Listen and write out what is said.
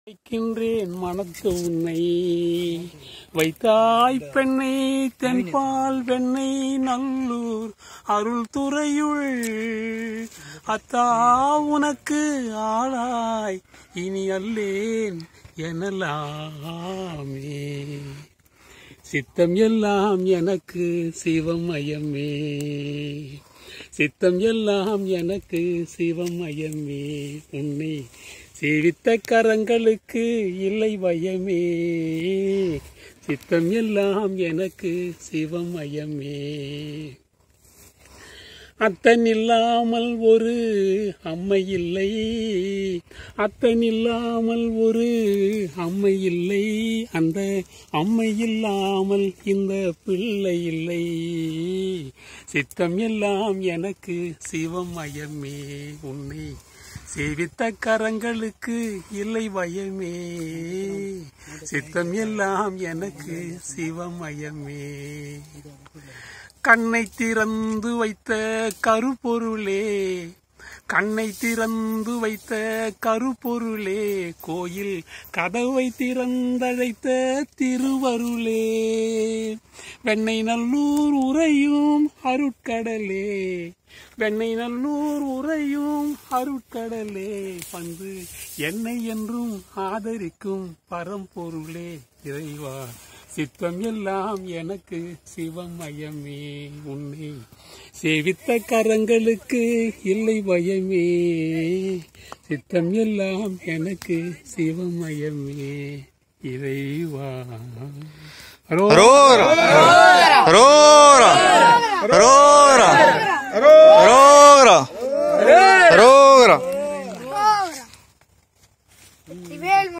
வைக்கின்றேன் மனத்து உன்னை வைத்தாய் பெண்ணை தென்பால் வெண்ணை நல்லூர் அருள் துறையுள் அத்தா உனக்கு ஆளாய் இனி அல்லேன் எனலாமே சித்தம் எல்லாம் எனக்கு சிவமயமே சித்தம் எல்லாம் எனக்கு சிவமயமே உன்னை சேவித்த கரங்களுக்கு இல்லை பயமே சித்தம் எல்லாம் எனக்கு சிவமயமே அத்தன் இல்லாமல் ஒரு அம்மை இல்லை அத்தன் இல்லாமல் ஒரு அம்மை இல்லை அந்த அம்மை இல்லாமல் இந்த பிள்ளை இல்லை சித்தம் எல்லாம் எனக்கு சிவமயமே உன்னை சேவித்த கரங்களுக்கு இல்லை பயமே சித்தம் எல்லாம் எனக்கு சிவமயமே கண்ணை திறந்து வைத்த கருப்பொருளே கண்ணை திறந்து வைத்த கருப்பொருளே கோயில் கதவை திறந்தழைத்த திருவருளே வெண்ணை நல்லூர் உறையும் அருட்கடலே வெண்ணை நல்லூர் உறையும் அருட்கடலே பண்பு என்னை என்றும் ஆதரிக்கும் பரம்பொருளே இறைவா சித்தம் எல்லாம் எனக்கு சிவமயமே உன்னை சேவித்த கரங்களுக்கு இல்லை பயமே சித்தம் எல்லாம் எனக்கு சிவமயமே இறைவா Aurora! Aurora! Aurora! Aurora!